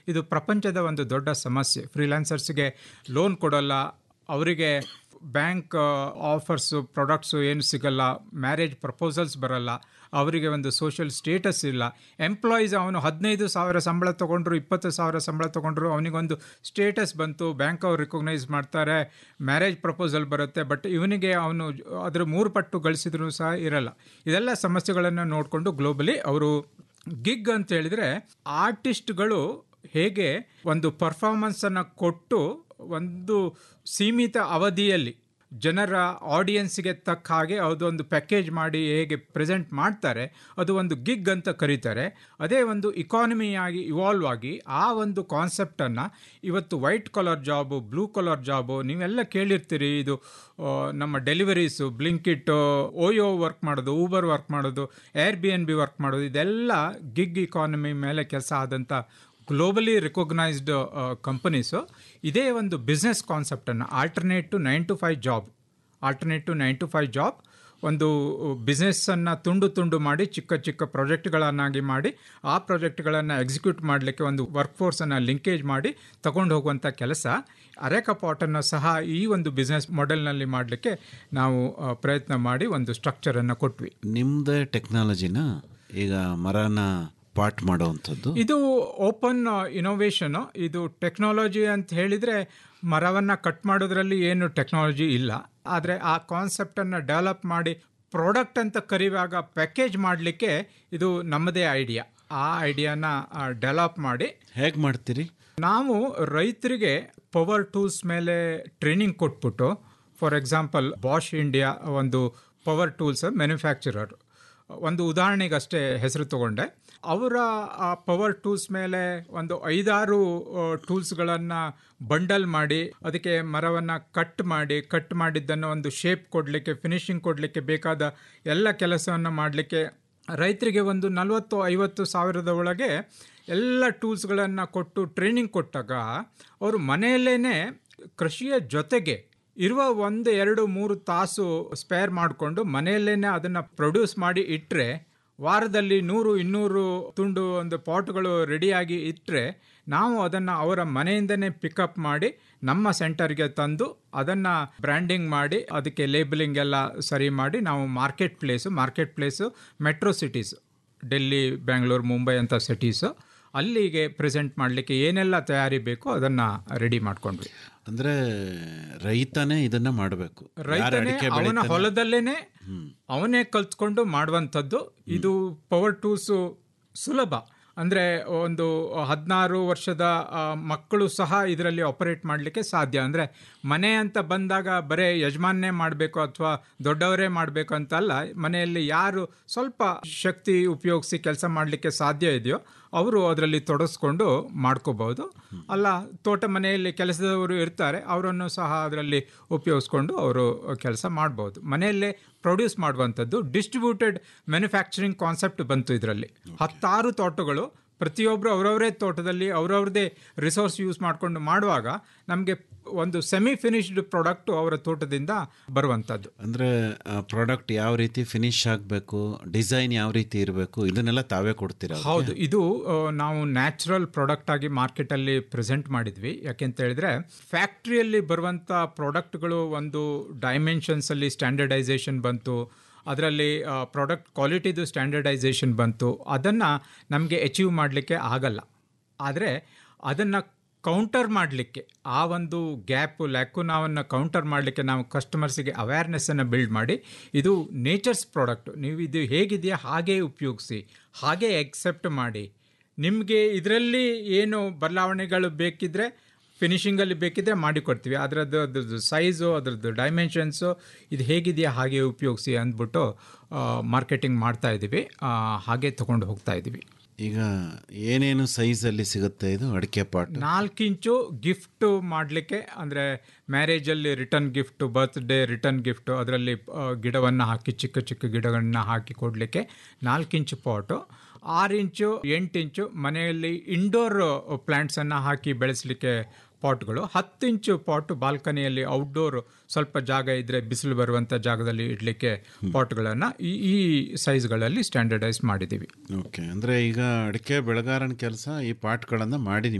ಇದು ಪ್ರಪಂಚದ ಒಂದು ದೊಡ್ಡ ಸಮಸ್ಯೆ ಫ್ರೀಲಾನ್ಸರ್ಸ್ಗೆ ಲೋನ್ ಕೊಡಲ್ಲ ಅವರಿಗೆ ಬ್ಯಾಂಕ್ ಆಫರ್ಸು ಪ್ರಾಡಕ್ಟ್ಸು ಏನು ಸಿಗಲ್ಲ ಮ್ಯಾರೇಜ್ ಪ್ರಪೋಸಲ್ಸ್ ಬರಲ್ಲ ಅವರಿಗೆ ಒಂದು ಸೋಷಿಯಲ್ ಸ್ಟೇಟಸ್ ಇಲ್ಲ ಎಂಪ್ಲಾಯೀಸ್ ಅವನು ಹದಿನೈದು ಸಾವಿರ ಸಂಬಳ ತೊಗೊಂಡ್ರು ಇಪ್ಪತ್ತು ಸಾವಿರ ಸಂಬಳ ತೊಗೊಂಡ್ರು ಅವನಿಗೊಂದು ಸ್ಟೇಟಸ್ ಬಂತು ಬ್ಯಾಂಕ್ ಅವ್ರು ರಿಕಗ್ನೈಸ್ ಮಾಡ್ತಾರೆ ಮ್ಯಾರೇಜ್ ಪ್ರಪೋಸಲ್ ಬರುತ್ತೆ ಬಟ್ ಇವನಿಗೆ ಅವನು ಅದರ ಮೂರು ಪಟ್ಟು ಗಳಿಸಿದ್ರು ಸಹ ಇರಲ್ಲ ಇದೆಲ್ಲ ಸಮಸ್ಯೆಗಳನ್ನು ನೋಡಿಕೊಂಡು ಗ್ಲೋಬಲಿ ಅವರು ಗಿಗ್ ಅಂತ ಹೇಳಿದರೆ ಆರ್ಟಿಸ್ಟ್ಗಳು ಹೇಗೆ ಒಂದು ಪರ್ಫಾರ್ಮೆನ್ಸನ್ನು ಕೊಟ್ಟು ಒಂದು ಸೀಮಿತ ಅವಧಿಯಲ್ಲಿ ಜನರ ಆಡಿಯನ್ಸ್ಗೆ ತಕ್ಕ ಹಾಗೆ ಅದೊಂದು ಪ್ಯಾಕೇಜ್ ಮಾಡಿ ಹೇಗೆ ಪ್ರೆಸೆಂಟ್ ಮಾಡ್ತಾರೆ ಅದು ಒಂದು ಗಿಗ್ ಅಂತ ಕರೀತಾರೆ ಅದೇ ಒಂದು ಇಕಾನಮಿಯಾಗಿ ಇವಾಲ್ವ್ ಆಗಿ ಆ ಒಂದು ಕಾನ್ಸೆಪ್ಟನ್ನು ಇವತ್ತು white colour job blue colour job ನೀವೆಲ್ಲ ಕೇಳಿರ್ತೀರಿ ಇದು ಆ, ನಮ್ಮ ಡೆಲಿವರೀಸು ಬ್ಲಿಂಕಿಟ್ ಓಯೋ ವರ್ಕ್ ಮಾಡೋದು ಊಬರ್ ವರ್ಕ್ ಮಾಡೋದು Airbnb work ಮಾಡೋದು ಇದೆಲ್ಲ ಗಿಗ್ ಇಕಾನಮಿ ಮೇಲೆ ಕೆಲಸ ಆದಂಥ ಗ್ಲೋಬಲಿ ರಿಕಗ್ನೈಸ್ಡ್ ಕಂಪನೀಸು ಇದೇ ಒಂದು ಬಿಸ್ನೆಸ್ ಕಾನ್ಸೆಪ್ಟನ್ನು alternate to nine to five job alternate to nine to five job ಒಂದು ಬಿಸ್ನೆಸ್ಸನ್ನು ತುಂಡು ತುಂಡು ಮಾಡಿ ಚಿಕ್ಕ ಚಿಕ್ಕ ಪ್ರಾಜೆಕ್ಟ್ಗಳನ್ನಾಗಿ ಮಾಡಿ ಆ ಪ್ರಾಜೆಕ್ಟ್ಗಳನ್ನು ಎಕ್ಸಿಕ್ಯೂಟ್ ಮಾಡಲಿಕ್ಕೆ ಒಂದು ವರ್ಕ್ ಫೋರ್ಸನ್ನು ಲಿಂಕೇಜ್ ಮಾಡಿ ತಗೊಂಡು ಹೋಗುವಂಥ ಕೆಲಸ ಅರೆಕ ಪಾಟನ್ನು ಸಹ ಈ ಒಂದು ಬಿಸ್ನೆಸ್ ಮಾಡೆಲ್ನಲ್ಲಿ ಮಾಡಲಿಕ್ಕೆ ನಾವು ಆ, ಪ್ರಯತ್ನ ಮಾಡಿ ಒಂದು ಸ್ಟ್ರಕ್ಚರನ್ನು ಕೊಟ್ವಿ ನಿಮ್ಮದೇ ಟೆಕ್ನಾಲಜಿನ ಈಗ ಮರನ ಪಾಟ್ ಮಾಡೋವಂಥದ್ದು ಇದು ಓಪನ್ ಇನೋವೇಷನ್ ಇದು ಟೆಕ್ನಾಲಜಿ ಅಂತ ಹೇಳಿದರೆ ಮರವನ್ನು ಕಟ್ ಮಾಡೋದ್ರಲ್ಲಿ ಏನು ಟೆಕ್ನಾಲಜಿ ಇಲ್ಲ ಆದರೆ ಆ ಕಾನ್ಸೆಪ್ಟನ್ನು ಡೆವಲಪ್ ಮಾಡಿ ಪ್ರಾಡಕ್ಟ್ ಅಂತ ಕರೆಯುವಾಗ ಪ್ಯಾಕೇಜ್ ಮಾಡಲಿಕ್ಕೆ ಇದು ನಮ್ಮದೇ ಐಡಿಯಾ ಆ ಐಡಿಯಾನ ಡೆವಲಪ್ ಮಾಡಿ ಹೇಗೆ ಮಾಡ್ತೀರಿ ನಾವು ರೈತರಿಗೆ ಪವರ್ ಟೂಲ್ಸ್ ಮೇಲೆ ಟ್ರೈನಿಂಗ್ ಕೊಟ್ಬಿಟ್ಟು ಫಾರ್ ಎಕ್ಸಾಂಪಲ್ ಬಾಷ್ ಇಂಡಿಯಾ ಒಂದು ಪವರ್ ಟೂಲ್ಸ್ ಮ್ಯಾನುಫ್ಯಾಕ್ಚರರ್ ಒಂದು ಉದಾಹರಣೆಗಷ್ಟೇ ಹೆಸರು ತಗೊಂಡೆ ಅವರ ಆ ಪವರ್ ಟೂಲ್ಸ್ ಮೇಲೆ ಒಂದು ಐದಾರು ಟೂಲ್ಸ್ಗಳನ್ನು ಬಂಡಲ್ ಮಾಡಿ ಅದಕ್ಕೆ ಮರವನ್ನು ಕಟ್ ಮಾಡಿ ಕಟ್ ಮಾಡಿದ್ದನ್ನು ಒಂದು ಶೇಪ್ ಕೊಡಲಿಕ್ಕೆ ಫಿನಿಶಿಂಗ್ ಕೊಡಲಿಕ್ಕೆ ಬೇಕಾದ ಎಲ್ಲ ಕೆಲಸವನ್ನು ಮಾಡಲಿಕ್ಕೆ ರೈತರಿಗೆ ಒಂದು ನಲವತ್ತು ಐವತ್ತು ಸಾವಿರದ ಒಳಗೆ ಎಲ್ಲ ಟೂಲ್ಸ್ಗಳನ್ನು ಕೊಟ್ಟು ಟ್ರೈನಿಂಗ್ ಕೊಟ್ಟಾಗ ಅವರು ಮನೆಯಲ್ಲೇ ಕೃಷಿಯ ಜೊತೆಗೆ ಇರುವ ಒಂದು ಎರಡು ಮೂರು ತಾಸು ಸ್ಪೇರ್ ಮಾಡಿಕೊಂಡು ಮನೆಯಲ್ಲೇ ಅದನ್ನು ಪ್ರೊಡ್ಯೂಸ್ ಮಾಡಿ ಇಟ್ಟರೆ ವಾರದಲ್ಲಿ ನೂರು ಇನ್ನೂರು ತುಂಡು ಒಂದು ಪಾಟ್ಗಳು ರೆಡಿಯಾಗಿ ಇಟ್ಟರೆ ನಾವು ಅದನ್ನು ಅವರ ಮನೆಯಿಂದನೇ ಪಿಕಪ್ ಮಾಡಿ ನಮ್ಮ ಸೆಂಟರ್ಗೆ ತಂದು ಅದನ್ನು ಬ್ರ್ಯಾಂಡಿಂಗ್ ಮಾಡಿ ಅದಕ್ಕೆ ಲೇಬಲಿಂಗ್ ಎಲ್ಲ ಸರಿ ಮಾಡಿ ನಾವು market place market place metro cities Delhi Bangalore Mumbai ಅಂತ ಸಿಟೀಸು ಅಲ್ಲಿಗೆ ಪ್ರೆಸೆಂಟ್ ಮಾಡಲಿಕ್ಕೆ ಏನೆಲ್ಲ ತಯಾರಿ ಬೇಕೋ ಅದನ್ನು ರೆಡಿ ಮಾಡ್ಕೊಂಡ್ವಿ ಅಂದ್ರೆ ರೈತನೇ ಇದನ್ನ ಮಾಡಬೇಕು ರೈತನೇ ಅವನ ಹೊಲದಲ್ಲೇನೆ ಅವನೇ ಕಲ್ತ್ಕೊಂಡು ಮಾಡುವಂಥದ್ದು ಇದು ಪವರ್ ಟೂಲ್ಸು ಸುಲಭ ಅಂದರೆ ಒಂದು ಹದಿನಾರು ವರ್ಷದ ಆ, ಮಕ್ಕಳು ಸಹ ಇದರಲ್ಲಿ ಆಪರೇಟ್ ಮಾಡಲಿಕ್ಕೆ ಸಾಧ್ಯ ಅಂದರೆ ಮನೆ ಅಂತ ಬಂದಾಗ ಬರೇ ಯಜಮಾನ್ನೇ ಮಾಡಬೇಕು ಅಥವಾ ದೊಡ್ಡವರೇ ಮಾಡಬೇಕು ಅಂತಲ್ಲ ಮನೆಯಲ್ಲಿ ಯಾರು ಸ್ವಲ್ಪ ಶಕ್ತಿ ಉಪಯೋಗಿಸಿ ಕೆಲಸ ಮಾಡಲಿಕ್ಕೆ ಸಾಧ್ಯ ಇದೆಯೋ ಅವರು ಅದರಲ್ಲಿ ತೊಡಗಿಸ್ಕೊಂಡು ಮಾಡ್ಕೋಬಹುದು ಅಲ್ಲ ತೋಟ ಮನೆಯಲ್ಲಿ ಕೆಲಸದವರು ಇರ್ತಾರೆ ಅವರನ್ನು ಸಹ ಅದರಲ್ಲಿ ಉಪಯೋಗಿಸ್ಕೊಂಡು ಅವರು ಕೆಲಸ ಮಾಡ್ಬೋದು ಮನೆಯಲ್ಲೇ ಪ್ರೊಡ್ಯೂಸ್ ಮಾಡುವಂಥದ್ದು ಡಿಸ್ಟ್ರಿಬ್ಯೂಟೆಡ್ ಮ್ಯಾನುಫ್ಯಾಕ್ಚರಿಂಗ್ ಕಾನ್ಸೆಪ್ಟ್ ಬಂತು ಇದರಲ್ಲಿ ಹತ್ತಾರು ತೋಟಗಳು ಪ್ರತಿಯೊಬ್ಬರು ಅವರವರೇ ತೋಟದಲ್ಲಿ ಅವರವ್ರದ್ದೇ ರಿಸೋರ್ಸ್ ಯೂಸ್ ಮಾಡಿಕೊಂಡು ಮಾಡುವಾಗ ನಮಗೆ ಒಂದು ಸೆಮಿ ಫಿನಿಶ್ಡ್ ಪ್ರಾಡಕ್ಟು ಅವರ ತೋಟದಿಂದ ಬರುವಂಥದ್ದು ಅಂದ್ರೆ ಪ್ರಾಡಕ್ಟ್ ಯಾವ ರೀತಿ ಫಿನಿಶ್ ಆಗಬೇಕು ಡಿಸೈನ್ ಯಾವ ರೀತಿ ಇರಬೇಕು ಇದನ್ನೆಲ್ಲ ತಾವೇ ಕೊಡ್ತೀರಾ ಅವ್ರಿಗೆ? ಹೌದು ಇದು ಆ, ನಾವು ನ್ಯಾಚುರಲ್ ಪ್ರಾಡಕ್ಟ್ ಆಗಿ ಮಾರ್ಕೆಟಲ್ಲಿ ಪ್ರೆಸೆಂಟ್ ಮಾಡಿದ್ವಿ ಯಾಕೆಂತ ಹೇಳಿದ್ರೆ ಫ್ಯಾಕ್ಟ್ರಿಯಲ್ಲಿ ಬರುವಂಥ ಪ್ರಾಡಕ್ಟ್ಗಳು ಒಂದು ಡೈಮೆನ್ಷನ್ಸಲ್ಲಿ ಸ್ಟ್ಯಾಂಡರ್ಡೈಸೇಷನ್ ಬಂತು ಅದರಲ್ಲಿ ಪ್ರಾಡಕ್ಟ್ ಕ್ವಾಲಿಟಿದು ಸ್ಟ್ಯಾಂಡರ್ಡೈಸೇಷನ್ ಬಂತು ಅದನ್ನು ನಮಗೆ ಅಚೀವ್ ಮಾಡಲಿಕ್ಕೆ ಆಗಲ್ಲ ಆದರೆ ಅದನ್ನು ಕೌಂಟರ್ ಮಾಡಲಿಕ್ಕೆ ಆ ಒಂದು ಗ್ಯಾಪು ಲ್ಯಾಕುನಾವನ್ನು ಕೌಂಟರ್ ಮಾಡಲಿಕ್ಕೆ ನಾವು ಕಸ್ಟಮರ್ಸಿಗೆ ಅವೇರ್ನೆಸ್ಸನ್ನು ಬಿಲ್ಡ್ ಮಾಡಿ ಇದು ನೇಚರ್ಸ್ ಪ್ರಾಡಕ್ಟ್ ನೀವು ಇದು ಹೇಗಿದೆಯಾ ಹಾಗೇ ಉಪಯೋಗಿಸಿ ಹಾಗೇ ಎಕ್ಸೆಪ್ಟ್ ಮಾಡಿ ನಿಮಗೆ ಇದರಲ್ಲಿ ಏನು ಬದಲಾವಣೆಗಳು ಬೇಕಿದ್ರೆ ಫಿನಿಶಿಂಗಲ್ಲಿ ಬೇಕಿದ್ರೆ ಮಾಡಿಕೊಡ್ತೀವಿ ಅದರದ್ದು ಅದ್ರದ್ದು ಸೈಜು ಅದರದ್ದು ಡೈಮೆನ್ಷನ್ಸು ಇದು ಹೇಗಿದೆಯಾ ಹಾಗೆ ಉಪಯೋಗಿಸಿ ಅಂದ್ಬಿಟ್ಟು ಮಾರ್ಕೆಟಿಂಗ್ ಮಾಡ್ತಾ ಇದ್ದೀವಿ ಆ, ಹಾಗೆ ತಗೊಂಡು ಹೋಗ್ತಾ ಇದ್ದೀವಿ ಈಗ ಏನೇನು ಸೈಜಲ್ಲಿ ಸಿಗುತ್ತೆ ಇದು ಅಡಿಕೆ ಪಾಟ್ ನಾಲ್ಕು ಇಂಚು ಗಿಫ್ಟ್ ಮಾಡಲಿಕ್ಕೆ ಅಂದರೆ ಮ್ಯಾರೇಜಲ್ಲಿ return gift birthday return gift ಅದರಲ್ಲಿ ಗಿಡವನ್ನು ಹಾಕಿ ಚಿಕ್ಕ ಚಿಕ್ಕ ಗಿಡಗಳನ್ನ ಹಾಕಿ ಕೊಡಲಿಕ್ಕೆ ನಾಲ್ಕು ಇಂಚು ಪಾಟು ಆರು ಇಂಚು ಎಂಟು ಇಂಚು ಮನೆಯಲ್ಲಿ ಇಂಡೋರ್ ಪ್ಲ್ಯಾಂಟ್ಸನ್ನು ಹಾಕಿ ಬೆಳೆಸಲಿಕ್ಕೆ ಪಾಟ್ಗಳು ಹತ್ತು ಇಂಚು ಪಾಟು ಬಾಲ್ಕನಿಯಲ್ಲಿ ಔಟ್ಡೋರ್ ಸ್ವಲ್ಪ ಜಾಗ ಇದ್ದರೆ ಬಿಸಿಲು ಬರುವಂಥ ಜಾಗದಲ್ಲಿ ಇಡಲಿಕ್ಕೆ ಪಾಟ್ಗಳನ್ನು ಈ ಈ ಸೈಜ್ಗಳಲ್ಲಿ ಸ್ಟ್ಯಾಂಡರ್ಡೈಸ್ ಮಾಡಿದ್ದೀವಿ ಓಕೆ ಅಂದ್ರೆ ಈಗ ಅಡಿಕೆ ಬೆಳೆಗಾರನ ಕೆಲಸ ಈ ಪಾಟ್ಗಳನ್ನು ಮಾಡಿ